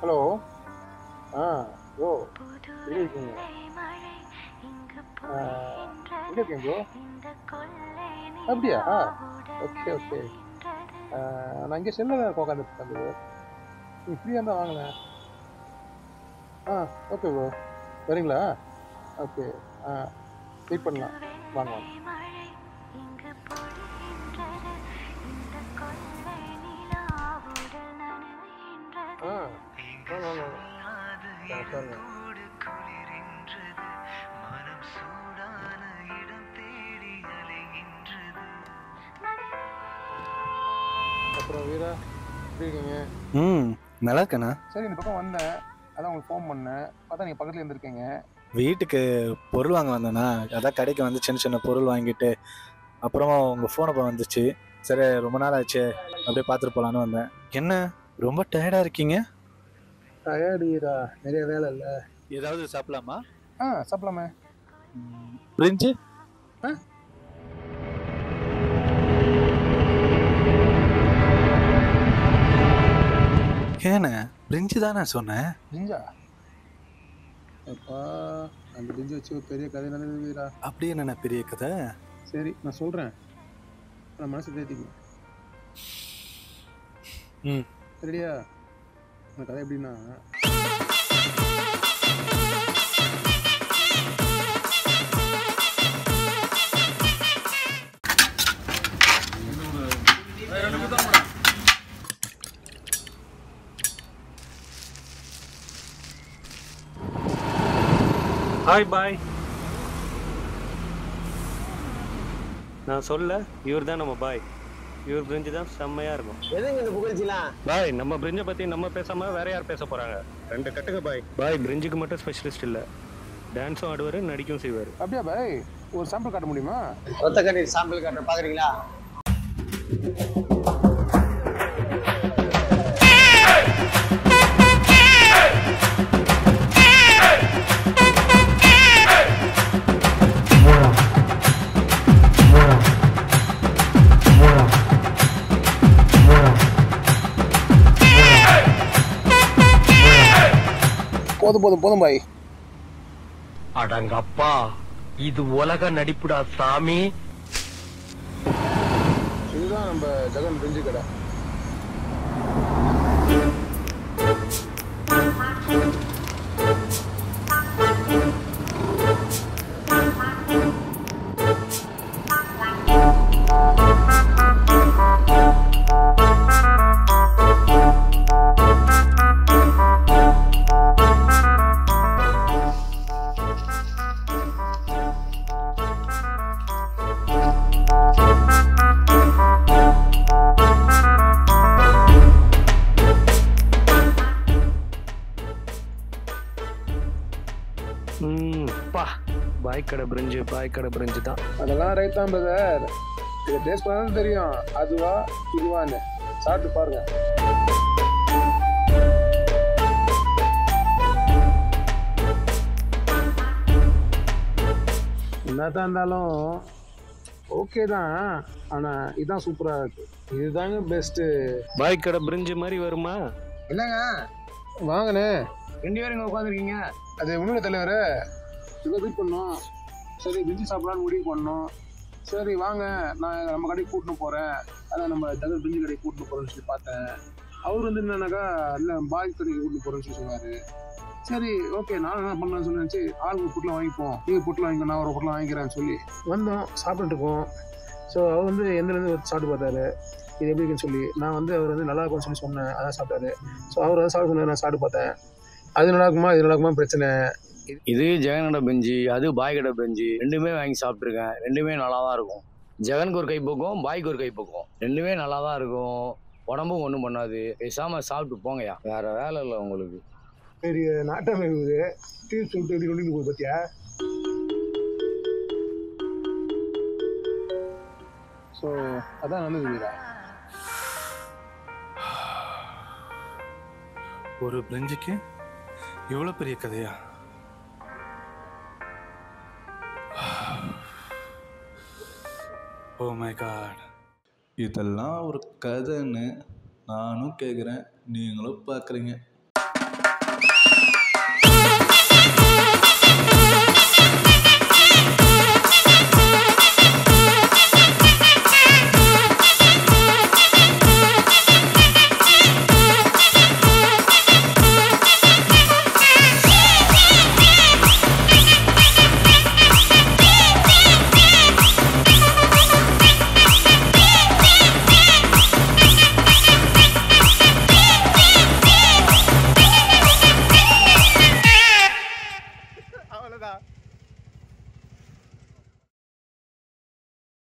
Hello ஆ bro எப்படி இருக்கீங்க ஆ, எங்க இருக்கீங்க ப்ரோ அப்படியா ஓகே ஓகே நான் இங்கே செல்லில் தான் உட்காந்துட்டு இருக்கேன் நீ ஃப்ரீயாக இருந்தால் வாங்களேன் ஆ ஓகே ப்ரோ வரீங்களா ஓகே ஆ வெயிட் பண்ணலாம் வாங்க வாங்க ஆ வாங்க வாங்க வாங்க ஆ, உட்காருங்க அப்புறம் வீரா எப்படி இருக்கீங்க ம் நல்லா இருக்கேண்ணா சரி இந்த பக்கம் வந்தேன் அதான் உங்களுக்கு ஃபோன் பண்ணேன் பார்த்தா நீங்கள் பக்கத்தில் இருந்திருக்கீங்க வீட்டுக்கு பொருள் வாங்க வந்தேண்ணா அதான் கடைக்கு வந்து சின்ன சின்ன பொருள் வாங்கிட்டு அப்புறமா உங்கள் ஃபோன் அப்போ வந்துச்சு சரி ரொம்ப நாள் ஆச்சு அப்படியே பார்த்துட்டு போகலான்னு வந்தேன் என்ன ரொம்ப டயர்டாக இருக்கீங்க டயர்டு வீரா நிறைய வேலை இல்லை ஏதாவது சாப்பிடலாமா ஆ சாப்பிடலாமே பிரிஞ்சு ஆ? ஏண்ணே பிரிஞ்சு தானே சொன்னேன் பிரிஞ்சா அப்பா அந்த பிரிஞ்சு வச்சு ஒரு பெரிய கதை நடந்தது வீரா அப்படியே என்ன பெரிய கதை சரி நான் சொல்கிறேன் நான் மனசு தேத்திக்கணும் ம். சரியா அந்த கதை எப்படின்னா ஹாய் பாய் நான் சொல்ல இவர் தான் நம்ம பாய் இவர் பிரிஞ்சு தான் செம்மையா இருக்கும் எதுங்க இந்த புகழ்ச்சிலாம் பாய் நம்ம பிரிஞ்சை பத்தி நம்ம பேசாம வேற யார் பேச போறாங்க ரெண்டு கட்டுங்க பாய் பாய் பிரிஞ்சுக்கு மட்டும் ஸ்பெஷலிஸ்ட் இல்ல டான்ஸும் ஆடுவாரு நடிக்கும் செய்வாரு அப்படியா பாய் ஒரு சாம்பிள் காட்ட முடியுமா ஒத்த கட்டி சாம்பிள் காட்டுற பாக்குறீங்களா போதும் போதும் போதும் பாய் அடங்கப்பா இது உலக நடிப்புடா சாமி இதுதான் நம்ம ஜெகன் பிரிஞ்சு கடை ம் பா பாய் கடை பிரிஞ்சு பாய் கடை பிரிஞ்சு தான் அதெல்லாம் ரைட் தான் பிரதர் இதை டேஸ்ட் பண்ணாலும் தெரியும் அதுவா இதுவான்னு சாப்பிட்டு பாருங்க என்னதான் இருந்தாலும் ஓகே தான் ஆனால் இதுதான் சூப்பராக இருக்கு இதுதாங்க பெஸ்ட்டு பாய் கடை பிரிஞ்சு மாதிரி வருமா என்னங்க வாங்கண்ணே ரெண்டு பேரும் இங்க உட்காந்துருக்கீங்க அது ஒன்றும் தலைவர் இவ்வளோ வெயிட் பண்ணோம் சரி பிரிஞ்சி சாப்பிடலான்னு முடிவு பண்ணோம் சரி வாங்க நான் நம்ம கடைக்கு கூட்டின்னு போகிறேன் அதான் நம்ம ஜகன் பிரிஞ்சி கடைக்கு கூட்டின்னு போகிறேன்னு சொல்லி பார்த்தேன் அவர் வந்து என்னன்னாக்கா இல்லை பாய் கடைக்கு கூட்டின்னு போகிறேன்னு சொல்லி சொன்னார் சரி ஓகே நானும் என்ன பண்ணலாம்னு சொல்லி நினச்சி ஆளுங்க பொட்டில் வாங்கிப்போம் நீங்கள் பொட்டில் வாங்கிக்கோ நான் ஒரு பொட்டில் வாங்கிக்கிறேன்னு சொல்லி வந்தோம் சாப்பிட்டுட்டு இருக்கோம் ஸோ அவர் வந்து எந்தலேருந்து சாப்பிட்டு பார்த்தாரு இது எப்படி இருக்குன்னு சொல்லி நான் வந்து அவர் வந்து நல்லா இருக்கும்னு சொல்லி சொன்னேன் அதான் சாப்பிட்டாரு ஸோ அவர் வந்து சாப்பிட சொன்னார் நான் சாப்பிட்டு பார்த்தேன் அது நல்லா இருக்குமா இது நல்லா இருக்குமா பிரச்சனை இது ஜெகனோட பெஞ்சு அது பாய்கோட பெஞ்சு ரெண்டுமே வாங்கி சாப்பிட்ருக்கேன் ரெண்டுமே நல்லா தான் இருக்கும் ஜெகனுக்கு ஒரு கை பக்கம் பாய்க்கு ஒரு கை பக்கம் ரெண்டுமே நல்லா தான் இருக்கும் உடம்பும் ஒன்றும் பண்ணாது பேசாமல் சாப்பிட்டு போங்கய்யா வேற வேலை இல்லை உங்களுக்கு பெரிய நாட்டம் இருக்குது டீ சொல்லிட்டு எப்படி கொண்டு போகுது பார்த்தியா ஸோ அதான் நல்லது வீரா ஒரு பிரிஞ்சுக்கு இவ்வளோ பெரிய கதையா ஓ மை காட் இதெல்லாம் ஒரு கதைன்னு நானும் கேட்குறேன் நீங்களும் பார்க்குறீங்க